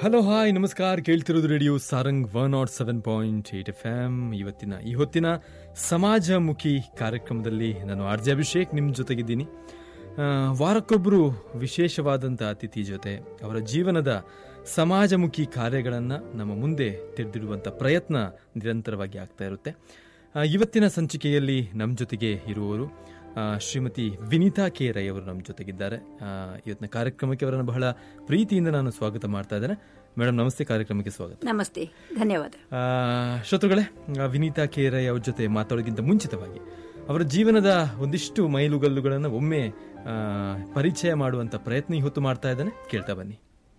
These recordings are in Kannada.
ಹಲೋ ಹಾಯ್ ನಮಸ್ಕಾರ ಕೇಳ್ತಿರೋದು radio Sarang one nought seven point eight F M ಇವತ್ತಿನ ಈ ಹೊತ್ತಿನ ಸಮಾಜಮುಖಿ ಕಾರ್ಯಕ್ರಮದಲ್ಲಿ ನಾನು ಆರ್ ಜೆ ಅಭಿಷೇಕ್ ನಿಮ್ಮ ಜೊತೆಗಿದ್ದೀನಿ ಆ, ವಾರಕ್ಕೊಬ್ಬರು ವಿಶೇಷವಾದಂಥ ಅತಿಥಿ ಜೊತೆ ಅವರ ಜೀವನದ ಸಮಾಜಮುಖಿ ಕಾರ್ಯಗಳನ್ನು ನಮ್ಮ ಮುಂದೆ ತೆರೆದಿಡುವಂಥ ಪ್ರಯತ್ನ ನಿರಂತರವಾಗಿ ಆಗ್ತಾ ಇರುತ್ತೆ ಆ, ಇವತ್ತಿನ ಸಂಚಿಕೆಯಲ್ಲಿ ನಮ್ಮ ಜೊತೆಗೆ ಇರುವವರು ಆ, ಶ್ರೀಮತಿ ವಿನೀತಾ ಕೆ ರೈ ಅವರು ನಮ್ಮ ಜೊತೆಗಿದ್ದಾರೆ ಆ, ಇವತ್ತಿನ ಕಾರ್ಯಕ್ರಮಕ್ಕೆ ಅವರನ್ನು ಬಹಳ ಪ್ರೀತಿಯಿಂದ ನಾನು ಸ್ವಾಗತ ಮಾಡ್ತಾ ಇದ್ದೇನೆ ಮೇಡಮ್ ನಮಸ್ತೆ ಕಾರ್ಯಕ್ರಮಕ್ಕೆ ಸ್ವಾಗತ ನಮಸ್ತೆ ಧನ್ಯವಾದ ಆ, ಶ್ರೋತೃಗಳೇ ಆ, ವಿನೀತಾ ಕೆ ರೈ ಅವ್ರ ಜೊತೆ ಮಾತಾಡೋಕ್ಕಿಂತ ಮುಂಚಿತವಾಗಿ ಅವರ ಜೀವನದ ಒಂದಿಷ್ಟು ಮೈಲುಗಲ್ಲುಗಳನ್ನು ಒಮ್ಮೆ ಆ, ಪರಿಚಯ ಮಾಡುವಂತ ಪ್ರಯತ್ನ ಈ ಹೊತ್ತು ಮಾಡ್ತಾ ಇದ್ದಾನೆ ಕೇಳ್ತಾ ಬನ್ನಿ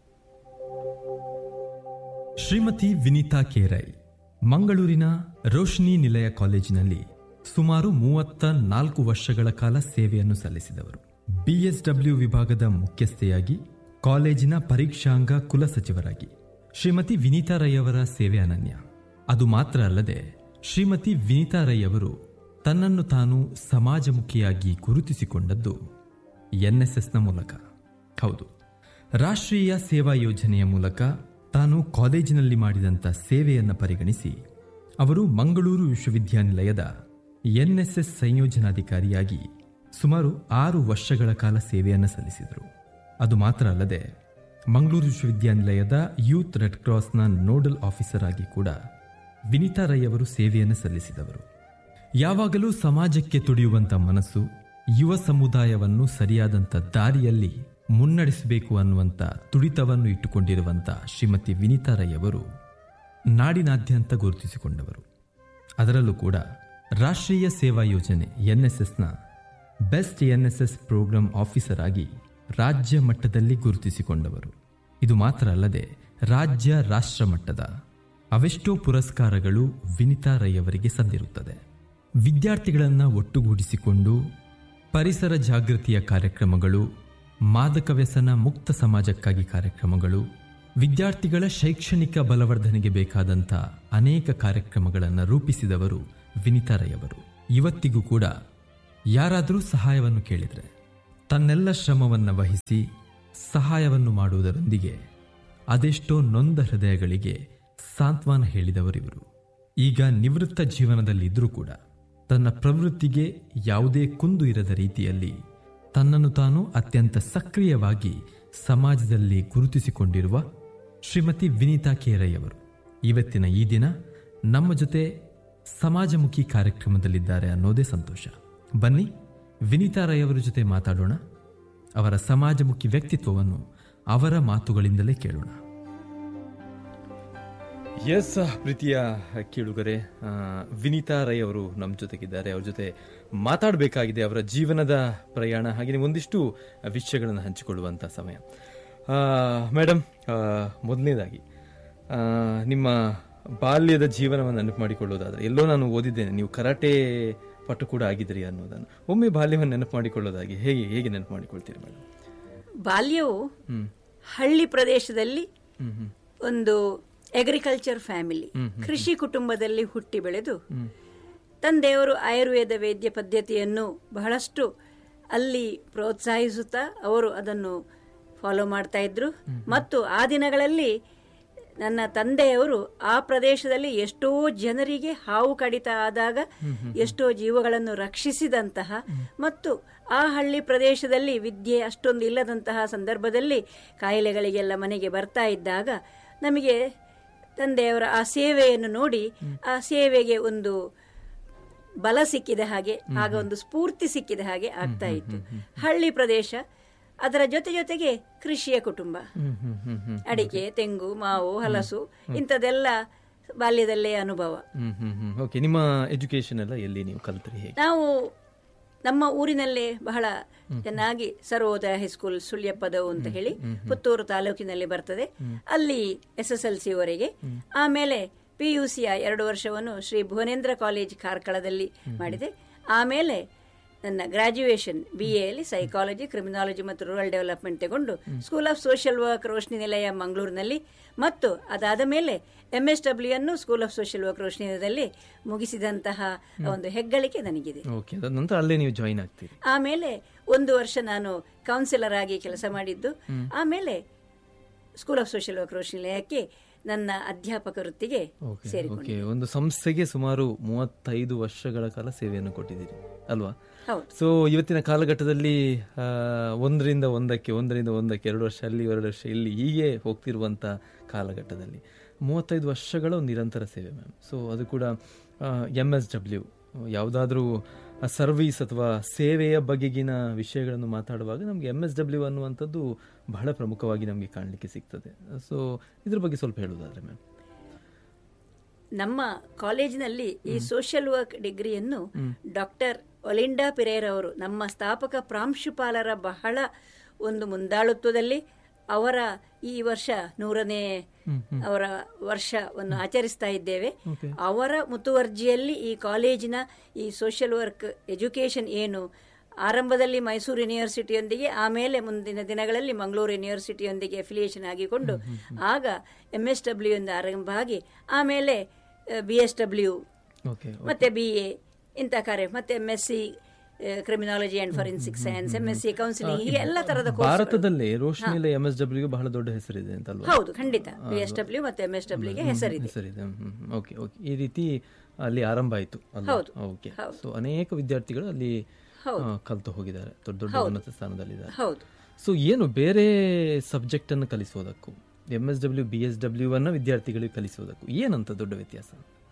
ಶ್ರೀಮತಿ ವಿನೀತಾ ಕೆ ರೈ ಮಂಗಳೂರಿನ ರೋಶ್ನಿ ನಿಲಯ ಕಾಲೇಜಿನಲ್ಲಿ ಸುಮಾರು ಮೂವತ್ತ ನಾಲ್ಕು ವರ್ಷಗಳ ಕಾಲ ಸೇವೆಯನ್ನು ಸಲ್ಲಿಸಿದವರು ಬಿಎಸ್ಡಬ್ಲ್ಯೂ ವಿಭಾಗದ ಮುಖ್ಯಸ್ಥೆಯಾಗಿ ಕಾಲೇಜಿನ ಪರೀಕ್ಷಾಂಗ ಕುಲಸಚಿವರಾಗಿ ಶ್ರೀಮತಿ ವಿನೀತಾ ರೈ ಅವರ ಸೇವೆ ಅನನ್ಯ ಅದು ಮಾತ್ರ ಅಲ್ಲದೆ ಶ್ರೀಮತಿ ವಿನೀತಾ ರೈ ಅವರು ತನ್ನನ್ನು ತಾನು ಸಮಾಜಮುಖಿಯಾಗಿ ಗುರುತಿಸಿಕೊಂಡದ್ದು ಎನ್ಎಸ್ಎಸ್ನ ಮೂಲಕ ಹೌದು ರಾಷ್ಟ್ರೀಯ ಸೇವಾ ಯೋಜನೆಯ ಮೂಲಕ ತಾನು ಕಾಲೇಜಿನಲ್ಲಿ ಮಾಡಿದಂಥ ಸೇವೆಯನ್ನು ಪರಿಗಣಿಸಿ ಅವರು ಮಂಗಳೂರು ವಿಶ್ವವಿದ್ಯಾನಿಲಯದ ಎನ್ಎಸ್ಎಸ್ ಸಂಯೋಜನಾಧಿಕಾರಿಯಾಗಿ ಸುಮಾರು ಆರು ವರ್ಷಗಳ ಕಾಲ ಸೇವೆಯನ್ನು ಸಲ್ಲಿಸಿದರು ಅದು ಮಾತ್ರ ಅಲ್ಲದೆ ಮಂಗಳೂರು ವಿಶ್ವವಿದ್ಯಾನಿಲಯದ ಯೂತ್ ರೆಡ್ ಕ್ರಾಸ್ನ ನೋಡಲ್ ಆಫೀಸರ್ ಆಗಿ ಕೂಡ ವಿನಿತಾ ರೈ ಅವರು ಸೇವೆಯನ್ನು ಸಲ್ಲಿಸಿದವರು ಯಾವಾಗಲೂ ಸಮಾಜಕ್ಕೆ ತುಡಿಯುವಂತ ಮನಸ್ಸು ಯುವ ಸಮುದಾಯವನ್ನು ಸರಿಯಾದಂಥ ದಾರಿಯಲ್ಲಿ ಮುನ್ನಡೆಸಬೇಕು ಅನ್ನುವಂಥ ತುಡಿತವನ್ನು ಇಟ್ಟುಕೊಂಡಿರುವಂಥ ಶ್ರೀಮತಿ ವಿನಿತಾ ರೈ ಅವರು ನಾಡಿನಾದ್ಯಂತ ಗುರುತಿಸಿಕೊಂಡವರು ಅದರಲ್ಲೂ ಕೂಡ ರಾಷ್ಟ್ರೀಯ ಸೇವಾ ಯೋಜನೆ ಎನ್ಎಸ್ಎಸ್ನ ಬೆಸ್ಟ್ ಎನ್ಎಸ್ಎಸ್ ಪ್ರೋಗ್ರಾಂ ಆಫೀಸರ್ ಆಗಿ ರಾಜ್ಯ ಮಟ್ಟದಲ್ಲಿ ಗುರುತಿಸಿಕೊಂಡವರು ಇದು ಮಾತ್ರ ಅಲ್ಲದೆ ರಾಜ್ಯ ರಾಷ್ಟ್ರ ಮಟ್ಟದ ಅವೆಷ್ಟೋ ಪುರಸ್ಕಾರಗಳು ವಿನಿತಾ ರೈ ಅವರಿಗೆ ಸಂದಿರುತ್ತದೆ ವಿದ್ಯಾರ್ಥಿಗಳನ್ನು ಒಟ್ಟುಗೂಡಿಸಿಕೊಂಡು ಪರಿಸರ ಜಾಗೃತಿಯ ಕಾರ್ಯಕ್ರಮಗಳು ಮಾದಕ ವ್ಯಸನ ಮುಕ್ತ ಸಮಾಜಕ್ಕಾಗಿ ಕಾರ್ಯಕ್ರಮಗಳು ವಿದ್ಯಾರ್ಥಿಗಳ ಶೈಕ್ಷಣಿಕ ಬಲವರ್ಧನೆಗೆ ಬೇಕಾದಂಥ ಅನೇಕ ಕಾರ್ಯಕ್ರಮಗಳನ್ನು ರೂಪಿಸಿದವರು ವಿನಿತಾ ರೈ ಅವರು ಇವತ್ತಿಗೂ ಕೂಡ ಯಾರಾದರೂ ಸಹಾಯವನ್ನು ಕೇಳಿದರೆ ತನ್ನೆಲ್ಲ ಶ್ರಮವನ್ನು ವಹಿಸಿ ಸಹಾಯವನ್ನು ಮಾಡುವುದರೊಂದಿಗೆ ಅದೆಷ್ಟೋ ನೊಂದ ಹೃದಯಗಳಿಗೆ ಸಾಂತ್ವನ ಹೇಳಿದವರಿವರು ಈಗ ನಿವೃತ್ತ ಜೀವನದಲ್ಲಿದ್ದರೂ ಕೂಡ ತನ್ನ ಪ್ರವೃತ್ತಿಗೆ ಯಾವುದೇ ಕುಂದು ಇರದ ರೀತಿಯಲ್ಲಿ ತನ್ನನ್ನು ತಾನು ಅತ್ಯಂತ ಸಕ್ರಿಯವಾಗಿ ಸಮಾಜದಲ್ಲಿ ಗುರುತಿಸಿಕೊಂಡಿರುವ ಶ್ರೀಮತಿ ವಿನೀತಾ ಕೇರೈ ಅವರು ಇವತ್ತಿನ ಈ ದಿನ ನಮ್ಮ ಜೊತೆ ಸಮಾಜಮುಖಿ ಕಾರ್ಯಕ್ರಮದಲ್ಲಿದ್ದಾರೆ ಅನ್ನೋದೇ ಸಂತೋಷ ಬನ್ನಿ ವಿನೀತಾ ರೈ ಅವರ ಜೊತೆ ಮಾತಾಡೋಣ ಅವರ ಸಮಾಜಮುಖಿ ವ್ಯಕ್ತಿತ್ವವನ್ನು ಅವರ ಮಾತುಗಳಿಂದಲೇ ಕೇಳೋಣ ಎಸ್ ಪ್ರೀತಿಯ ಕೇಳುಗರೆ ಆ, ವಿನೀತಾ ರೈ ಅವರು ನಮ್ಮ ಜೊತೆಗಿದ್ದಾರೆ ಅವ್ರ ಜೊತೆ ಮಾತಾಡಬೇಕಾಗಿದೆ ಅವರ ಜೀವನದ ಪ್ರಯಾಣ ಹಾಗೆ ಒಂದಿಷ್ಟು ವಿಷಯಗಳನ್ನು ಹಂಚಿಕೊಳ್ಳುವಂಥ ಸಮಯ ಆ, ಮೇಡಮ್ ಆ, ಮೊದಲನೇದಾಗಿ ಆ, ನಿಮ್ಮ ಬಾಲ್ಯದ ಜೀವನವನ್ನು ನೆನಪು ಮಾಡಿಕೊಳ್ಳೋದಾದ್ರೆ ಎಲ್ಲೋ ನಾನು ಓದಿದ್ದೇನೆ ನೀವು ಕರಾಟೆ ಪಟು ಕೂಡ ಆಗಿದ್ರಿ ಅನ್ನೋದನ್ನು ಒಮ್ಮೆ ಬಾಲ್ಯವನ್ನು ನೆನಪು ಮಾಡಿಕೊಳ್ಳೋದಾಗಿ ಹೇಗೆ ಹೇಗೆ ನೆನಪು ಮಾಡಿಕೊಳ್ತೀರಿ ಮೇಡಮ್ ಬಾಲ್ಯವು ಹ್ಮ್ ಹಳ್ಳಿ ಪ್ರದೇಶದಲ್ಲಿ ಹ್ಮ್ ಹ್ಮ್ ಒಂದು ಅಗ್ರಿಕಲ್ಚರ್ ಫ್ಯಾಮಿಲಿ ಕೃಷಿ ಕುಟುಂಬದಲ್ಲಿ ಹುಟ್ಟಿ ಬೆಳೆದು ತಂದೆಯವರು ಆಯುರ್ವೇದ ವೈದ್ಯ ಪದ್ಧತಿಯನ್ನು ಬಹಳಷ್ಟು ಅಲ್ಲಿ ಪ್ರೋತ್ಸಾಹಿಸುತ್ತಾ ಅವರು ಅದನ್ನು ಫಾಲೋ ಮಾಡ್ತಾ ಇದ್ರು ಮತ್ತು ಆ ದಿನಗಳಲ್ಲಿ ನನ್ನ ತಂದೆಯವರು ಆ ಪ್ರದೇಶದಲ್ಲಿ ಎಷ್ಟೋ ಜನರಿಗೆ ಹಾವು ಕಡಿತ ಆದಾಗ ಎಷ್ಟೋ ಜೀವಗಳನ್ನು ರಕ್ಷಿಸಿದಂತಹ ಮತ್ತು ಆ ಹಳ್ಳಿ ಪ್ರದೇಶದಲ್ಲಿ ವಿದ್ಯೆ ಅಷ್ಟೊಂದು ಇಲ್ಲದಂತಹ ಸಂದರ್ಭದಲ್ಲಿ ಕಾಯಿಲೆಗಳಿಗೆಲ್ಲ ಮನೆಗೆ ಬರ್ತಾ ಇದ್ದಾಗ ನಮಗೆ ತಂದೆಯವರ ಆ ಸೇವೆಯನ್ನು ನೋಡಿ ಆ ಸೇವೆಗೆ ಒಂದು ಬಲ ಸಿಕ್ಕಿದ ಹಾಗೆ ಆಗ ಒಂದು ಸ್ಫೂರ್ತಿ ಸಿಕ್ಕಿದ ಹಾಗೆ ಆಗ್ತಾ ಇತ್ತು ಹಳ್ಳಿ ಪ್ರದೇಶ ಅದರ ಜೊತೆ ಜೊತೆಗೆ ಕೃಷಿಯ ಕುಟುಂಬ ಹ್ಮ್ ಹ್ಮ್ ಹ್ಮ್ ಹ್ಮ್ ಅಡಿಕೆ ತೆಂಗು ಮಾವು ಹಲಸು ಇಂಥದೆಲ್ಲ ಬಾಲ್ಯದಲ್ಲೇ ಅನುಭವ ಹ್ಮ್ ಹ್ಮ್ ಹ್ಮ್ ಓಕೆ ನಿಮ್ಮ ಎಜುಕೇಶನ್ ಎಲ್ಲ ಎಲ್ಲಿ ನೀವು ಕಲ್ತ್ರಿ ಹೇಗೆ ನಾವು ನಮ್ಮ ಊರಿನಲ್ಲೇ ಬಹಳ ಚೆನ್ನಾಗಿ ಸರ್ವೋದಯ ಹೈಸ್ಕೂಲ್ ಸುಳ್ಯಪ್ಪದವು ಅಂತ ಹೇಳಿ ಪುತ್ತೂರು ತಾಲೂಕಿನಲ್ಲಿ ಬರ್ತದೆ ಅಲ್ಲಿ ಎಸ್ ಎಸ್ ಎಲ್ ಸಿ ವರೆಗೆ ಆಮೇಲೆ ಪಿ ಯು ಸಿಯ ಎರಡು ವರ್ಷವನ್ನು ಶ್ರೀ ಭುವನೇಂದ್ರ ಕಾಲೇಜ್ ಕಾರ್ಕಳದಲ್ಲಿ ಮಾಡಿದೆ ಆಮೇಲೆ ನನ್ನ ಗ್ರಾಜ್ಯುಯೇಷನ್ ಬಿ ಎಲ್ಲಿ ಸೈಕಾಲಜಿ ಕ್ರಿಮಿನಾಲಜಿ ಮತ್ತು ರೂರಲ್ ಡೆವಲಪ್ಮೆಂಟ್ ತಗೊಂಡು school of social work Roshni Nilaya ಮಂಗಳೂರಿನಲ್ಲಿ ಮತ್ತು ಅದಾದ ಮೇಲೆ ಎಂ ಎಸ್ ಡಬ್ಲ್ಯೂ ಅನ್ನು school of social work Roshni ನಿಲಯದಲ್ಲಿ ಮುಗಿಸಿದಂತಹ ಒಂದು ಹೆಗ್ಗಳಿಕೆ ನನಗಿದೆ ಓಕೆ ಅದಾದ ನಂತರ ಅಲ್ಲೇ ನೀವು ಜಾಯಿನ್ ಆಗ್ತೀರಿ ಆಮೇಲೆ ಒಂದು ವರ್ಷ ನಾನು ಕೌನ್ಸಿಲರ್ ಆಗಿ ಕೆಲಸ ಮಾಡಿದ್ದು ಆಮೇಲೆ ಸ್ಕೂಲ್ ಆಫ್ ಸೋಷಿಯಲ್ ವರ್ಕ್ ರೋಷನಿಲಯಕ್ಕೆ ನನ್ನ ಅಧ್ಯಾಪಕ ವೃತ್ತಿಗೆ ಓಕೆ ಸೇರಿಕೊಂಡು ಓಕೆ ಒಂದು ಸಂಸ್ಥೆಗೆ ಸುಮಾರು ಮೂವತ್ತೈದು ವರ್ಷಗಳ ಕಾಲ ಸೇವೆಯನ್ನು ಕೊಟ್ಟಿದ್ದೀರಿ ಅಲ್ವಾ ಹೌದು ಸೊ ಇವತ್ತಿನ ಕಾಲಘಟ್ಟದಲ್ಲಿ ಆ, ಒಂದರಿಂದ ಒಂದಕ್ಕೆ ಒಂದರಿಂದ ಒಂದಕ್ಕೆ ಎರಡು ವರ್ಷ ಅಲ್ಲಿ ಎರಡು ವರ್ಷ ಇಲ್ಲಿ ಹೀಗೆ ಹೋಗ್ತಿರುವಂಥ ಕಾಲಘಟ್ಟದಲ್ಲಿ ಮೂವತ್ತೈದು ವರ್ಷಗಳ ಒಂದು ನಿರಂತರ ಸೇವೆ ಮ್ಯಾಮ್ ಸೊ ಅದು ಕೂಡ ಎಮ್ ಎಸ್ ಡಬ್ಲ್ಯೂ ಯಾವುದಾದ್ರೂ ಸರ್ವೀಸ್ ಅಥವಾ ಸೇವೆಯ ಬಗೆಗಿನ ವಿಷಯಗಳನ್ನು ಮಾತಾಡುವಾಗ ನಮಗೆ ಎಮ್ ಎಸ್ ಡಬ್ಲ್ಯೂ ಅನ್ನುವಂಥದ್ದು ಬಹಳ ಪ್ರಮುಖವಾಗಿ ನಮಗೆ ಕಾಣಲಿಕ್ಕೆ ಸಿಗ್ತದೆ ಸೊ ಇದ್ರ ಬಗ್ಗೆ ಸ್ವಲ್ಪ ಹೇಳೋದಾದ್ರೆ ಮ್ಯಾಮ್ ನಮ್ಮ ಕಾಲೇಜಿನಲ್ಲಿ ಈ ಸೋಷಿಯಲ್ ವರ್ಕ್ ಡಿಗ್ರಿಯನ್ನು ಡಾಕ್ಟರ್ ಒಲಿಂಡಾ ಪಿರೇರ್ ಅವರು ನಮ್ಮ ಸ್ಥಾಪಕ ಪ್ರಾಂಶುಪಾಲರ ಬಹಳ ಒಂದು ಮುಂದಾಳುತ್ವದಲ್ಲಿ ಅವರ ಈ ವರ್ಷ ನೂರನೇ ಅವರ ವರ್ಷವನ್ನು ಆಚರಿಸ್ತಾ ಇದ್ದೇವೆ ಅವರ ಮುತುವರ್ಜಿಯಲ್ಲಿ ಈ ಕಾಲೇಜಿನ ಈ ಸೋಷಿಯಲ್ ವರ್ಕ್ ಎಜುಕೇಶನ್ ಏನು ಆರಂಭದಲ್ಲಿ ಮೈಸೂರು ಯೂನಿವರ್ಸಿಟಿಯೊಂದಿಗೆ ಆಮೇಲೆ ಮುಂದಿನ ದಿನಗಳಲ್ಲಿ ಮಂಗಳೂರು ಯೂನಿವರ್ಸಿಟಿಯೊಂದಿಗೆ ಅಫಿಲಿಯೇಷನ್ ಆಗಿಕೊಂಡು ಆಗ ಎಂ ಎಸ್ ಡಬ್ಲ್ಯೂ ಎಂದು ಆರಂಭ ಆಗಿ ಆಮೇಲೆ ಬಿ ಎಸ್ ಡಬ್ಲ್ಯೂ ಓಕೆ ಮತ್ತೆ ಬಿ ಎ ಇಂಥ ಕಾರ್ಯ ಮತ್ತೆ M S C criminology and forensic science M S C counselling ಹೀಗೆ ಎಲ್ಲ ತರದ ಕೋರ್ಸ್ ಭಾರತದಲ್ಲಿ ರೋಶ್ನಿಲೆ ಎಂ ಎಸ್ ಡಬ್ಲ್ಯೂಗೆ ಬಹಳ ದೊಡ್ಡ ಹೆಸರಿದೆ ಅಂತಲ್ವಾ ಹೌದು ಖಂಡಿತ ಬಿ ಎಸ್ ಡಬ್ಲ್ಯೂ ಮತ್ತೆ ಎಂ ಎಸ್ ಡಬ್ಲ್ಯೂಗೆ ಹೆಸರಿದೆ ಹೆಸರಿದೆ ಓಕೆ ಓಕೆ ಈ ರೀತಿ ಅಲ್ಲಿ ಆರಂಭ ಆಯಿತು ಹೌದು. ಓಕೆ ಸೊ ಅನೇಕ ವಿದ್ಯಾರ್ಥಿಗಳು ಅಲ್ಲಿ ಹೌದು. ಆ, ಕಲಿತು ಹೋಗಿದ್ದಾರೆ ದೊಡ್ಡ ದೊಡ್ಡ ಉನ್ನತ ಸ್ಥಾನದಲ್ಲಿದ್ದಾರೆ ಹೌದು ಸೊ ಏನು ಬೇರೆ ಸಬ್ಜೆಕ್ಟ್ ಅನ್ನು ಕಲಿಸೋದಕ್ಕೂ M S W B S W ಅನ್ನ ವಿದ್ಯಾರ್ಥಿಗಳಿಗೆ ಕಲಿಸೋದಕ್ಕೂ ಏನಂತ ದೊಡ್ಡ ವ್ಯತ್ಯಾಸ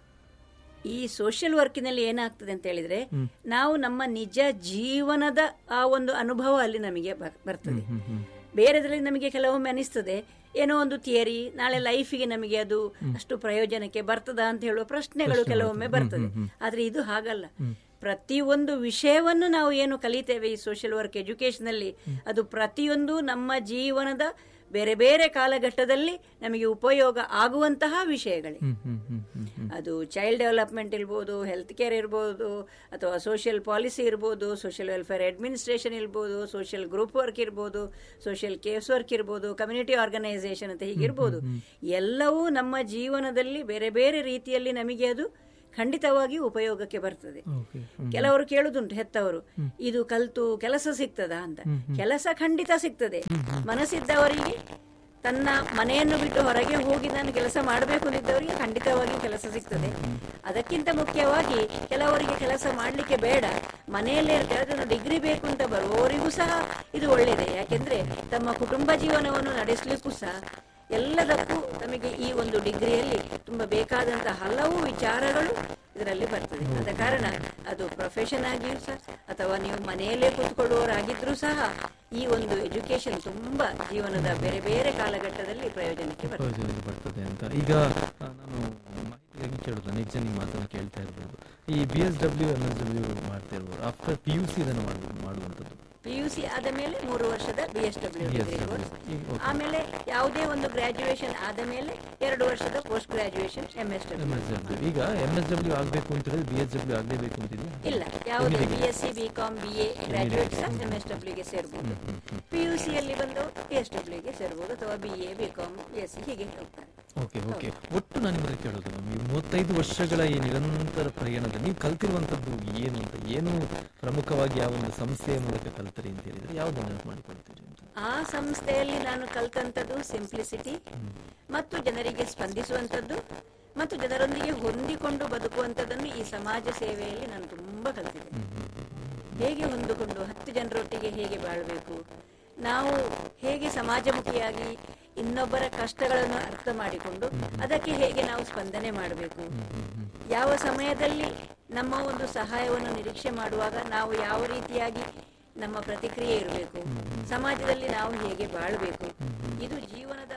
ಈ ಸೋಷಿಯಲ್ ವರ್ಕಿನಲ್ಲಿ ಏನಾಗ್ತದೆ ಅಂತ ಹೇಳಿದ್ರೆ ನಾವು ನಮ್ಮ ನಿಜ ಜೀವನದ ಆ ಒಂದು ಅನುಭವ ಅಲ್ಲಿ ನಮಗೆ ಬ- ಬರ್ತದೆ ಬೇರೆದ್ರಲ್ಲಿ ನಮಗೆ ಕೆಲವೊಮ್ಮೆ ಅನಿಸ್ತದೆ ಏನೋ ಒಂದು ಥಿಯರಿ ನಾಳೆ ಲೈಫಿಗೆ ನಮಗೆ ಅದು ಅಷ್ಟು ಪ್ರಯೋಜನಕ್ಕೆ ಬರ್ತದಾ ಅಂತ ಹೇಳುವ ಪ್ರಶ್ನೆಗಳು ಕೆಲವೊಮ್ಮೆ ಬರ್ತದೆ ಆದ್ರೆ ಇದು ಹಾಗಲ್ಲ ಪ್ರತಿಯೊಂದು ವಿಷಯವನ್ನು ನಾವು ಏನು ಕಲಿತೇವೆ ಈ ಸೋಷಿಯಲ್ ವರ್ಕ್ ಎಜುಕೇಶನ್ ಅಲ್ಲಿ ಅದು ಪ್ರತಿಯೊಂದು ನಮ್ಮ ಜೀವನದ ಬೇರೆ ಬೇರೆ ಕಾಲಘಟ್ಟದಲ್ಲಿ ನಮಗೆ ಉಪಯೋಗ ಆಗುವಂತಹ ವಿಷಯಗಳೇ ಹ್ಮ್ ಹ್ಮ್ ಹ್ಮ್ ಹ್ಮ್ ಹ್ಮ್ ಅದು ಚೈಲ್ಡ್ ಡೆವಲಪ್ಮೆಂಟ್ ಇರ್ಬೋದು ಹೆಲ್ತ್ ಕೇರ್ ಇರ್ಬೋದು ಅಥವಾ ಸೋಷಿಯಲ್ ಪಾಲಿಸಿ ಇರ್ಬೋದು ಸೋಷಿಯಲ್ ವೆಲ್ಫೇರ್ ಅಡ್ಮಿನಿಸ್ಟ್ರೇಷನ್ ಇರ್ಬೋದು ಸೋಷಿಯಲ್ ಗ್ರೂಪ್ ವರ್ಕ್ ಇರ್ಬೋದು ಸೋಷಿಯಲ್ ಕೇಸ್ ವರ್ಕ್ ಇರ್ಬೋದು ಕಮ್ಯುನಿಟಿ ಆರ್ಗನೈಸೇಷನ್ ಅಂತ ಹೀಗಿರ್ಬೋದು ಎಲ್ಲವೂ ನಮ್ಮ ಜೀವನದಲ್ಲಿ ಬೇರೆ ಬೇರೆ ರೀತಿಯಲ್ಲಿ ನಮಗೆ ಅದು ಖಂಡಿತವಾಗಿ ಉಪಯೋಗಕ್ಕೆ ಬರ್ತದೆ ಓಕೆ ಕೆಲವರು ಕೇಳುದುಂಟು ಹೆತ್ತವರು ಇದು ಕಲ್ತು ಕೆಲಸ ಸಿಗ್ತದಾ ಅಂತ ಕೆಲಸ ಖಂಡಿತ ಸಿಗ್ತದೆ ಮನಸ್ಸಿದ್ದವರಿಗೆ ತನ್ನ ಮನೆಯನ್ನು ಬಿಟ್ಟು ಹೊರಗೆ ಹೋಗಿ ನಾನು ಕೆಲಸ ಮಾಡಬೇಕು ಅಂದಿದ್ದವರಿಗೆ ಖಂಡಿತವಾಗಿ ಕೆಲಸ ಸಿಗ್ತದೆ ಅದಕ್ಕಿಂತ ಮುಖ್ಯವಾಗಿ ಕೆಲವರಿಗೆ ಕೆಲಸ ಮಾಡಲಿಕ್ಕೆ ಬೇಡ ಮನೆಯಲ್ಲೇ ಇರ್ತಾರೆ ಡಿಗ್ರಿ ಬೇಕು ಅಂತ ಬರುವವರಿಗೂ ಸಹ ಇದು ಒಳ್ಳೆಯದೇ ಯಾಕೆಂದ್ರೆ ತಮ್ಮ ಕುಟುಂಬ ಜೀವನವನ್ನು ನಡೆಸಲಿಕ್ಕೂ ಸಹ ಎಲ್ಲದಕ್ಕೂ ನಮಗೆ ಈ ಒಂದು ಡಿಗ್ರಿಯಲ್ಲಿ ತುಂಬಾ ಬೇಕಾದಂತಹ ಹಲವು ವಿಚಾರಗಳು ಇದರಲ್ಲಿ ಬರ್ತದೆ ಆದ ಕಾರಣ ಅದು ಪ್ರೊಫೆಷನ್ ಆಗಿಯೂ ಸಹ ಅಥವಾ ನೀವು ಮನೆಯಲ್ಲೇ ಕೂತ್ಕೊಳ್ಳುವವರಾಗಿದ್ರೂ ಸಹ ಈ ಒಂದು ಎಜುಕೇಶನ್ ತುಂಬಾ ಜೀವನದ ಬೇರೆ ಬೇರೆ ಕಾಲಘಟ್ಟದಲ್ಲಿ ಪ್ರಯೋಜನಕ್ಕೆ ಬರ್ತದೆ ಪ್ರಯೋಜನಕ್ಕೆ ಬರ್ತದೆ ಅಂತ ಈಗ ಆ, ನಾನು ಮಾಹಿತಿಯಾಗಿ ಕೇಳೋದು ನಿಜ ನಿಮ್ಮ ಮಾತನ್ನು ಕೇಳ್ತಾ ಇರ್ಬೋದು ಈ B S W M S W ಮಾಡ್ತಾ ಇರ್ಬೋದು ಆಫ್ಟರ್ ಪಿ ಯು ಸಿ ಇದನ್ನು ಮಾಡು ಮಾಡುವಂಥದ್ದು ಪಿ ಯು ಸಿ ಆದ ಮೇಲೆ ಮೂರು ವರ್ಷದ B S W degree course ಈಗ ಓಕೆ ಆಮೇಲೆ ಯಾವುದೇ ಒಂದು ಗ್ರಾಜುಯೇಷನ್ ಆದ ಮೇಲೆ ಎರಡು ವರ್ಷದ post graduation M S M W S W ಈಗ ಎಂ ಎಸ್ ಡಬ್ಲ್ಯೂ ಆಗಬೇಕು ಅಂತ ಹೇಳಿದ್ರೆ ಬಿ ಎಸ್ ಡಬ್ಲ್ಯೂ ಆಗಲೇಬೇಕು ಅಂತಿದೆಯಾ ಇಲ್ಲ ಯಾವುದೇ B S C B com B A graduate ಸಹ ಎಂ ಎಸ್ ಡಬ್ಲ್ಯೂಗೆ ಸೇರ್ಬೋದು ಪಿ ಯು ಸಿಯಲ್ಲಿ ಬಂದು ಪಿ ಎಸ್ ಡಬ್ಲ್ಯೂಗೆ ಸೇರ್ಬೋದು ಅಥವಾ B A B com B S C ಹೀಗೆ ಹೋಗ್ತಾರೆ ಓಕೆ ಓಕೆ ಒಟ್ಟು ನಾನು ನಿಮಗೆ ಕೇಳೋದು ಮ್ಯಾಮ್ ಈ ಮೂವತ್ತೈದು ವರ್ಷಗಳ ಈ ನಿರಂತರ ಪ್ರಯಾಣದಲ್ಲಿ ನೀವು ಕಲ್ತಿರುವಂಥದ್ದು ಏನು ಅಂತ ಏನು ಪ್ರಮುಖವಾಗಿ ಯಾವ ಒಂದು ಸಂಸ್ಥೆಯ ಮೂಲಕ ಕಲ್ತರಿ ಅಂತ ಹೇಳಿದ್ರೆ ಯಾವುದನ್ನು ನೆನಪು ಮಾಡಿಕೊಳ್ತೀರಿ ಅಂತ ಆ ಸಂಸ್ಥೆಯಲ್ಲಿ ನಾನು ಕಲ್ತಂಥದ್ದು ಸಿಂಪ್ಲಿಸಿಟಿ ಮತ್ತು ಜನರಿಗೆ ಸ್ಪಂದಿಸುವಂಥದ್ದು ಮತ್ತು ಜನರೊಂದಿಗೆ ಹೊಂದಿಕೊಂಡು ಬದುಕುವಂಥದ್ದನ್ನು ಈ ಸಮಾಜ ಸೇವೆಯಲ್ಲಿ ನಾನು ತುಂಬಾ ಕಲಿತಿದ್ದೇನೆ ಹೇಗೆ ಹೊಂದಿಕೊಂಡು ಹತ್ತು ಜನರೊಟ್ಟಿಗೆ ಹೇಗೆ ಬಾಳಬೇಕು ನಾವು ಹೇಗೆ ಸಮಾಜಮುಖಿಯಾಗಿ ಇನ್ನೊಬ್ಬರ ಕಷ್ಟಗಳನ್ನು ಅರ್ಥ ಮಾಡಿಕೊಂಡು ಅದಕ್ಕೆ ಹೇಗೆ ನಾವು ಸ್ಪಂದನೆ ಮಾಡಬೇಕು ಯಾವ ಸಮಯದಲ್ಲಿ ನಮ್ಮ ಒಂದು ಸಹಾಯವನ್ನು ನಿರೀಕ್ಷೆ ಮಾಡುವಾಗ ನಾವು ಯಾವ ರೀತಿಯಾಗಿ ನಮ್ಮ ಪ್ರತಿಕ್ರಿಯೆ ಇರಬೇಕು ಸಮಾಜದಲ್ಲಿ ನಾವು ಹೇಗೆ ಬಾಳಬೇಕು ಇದು ಜೀವನದ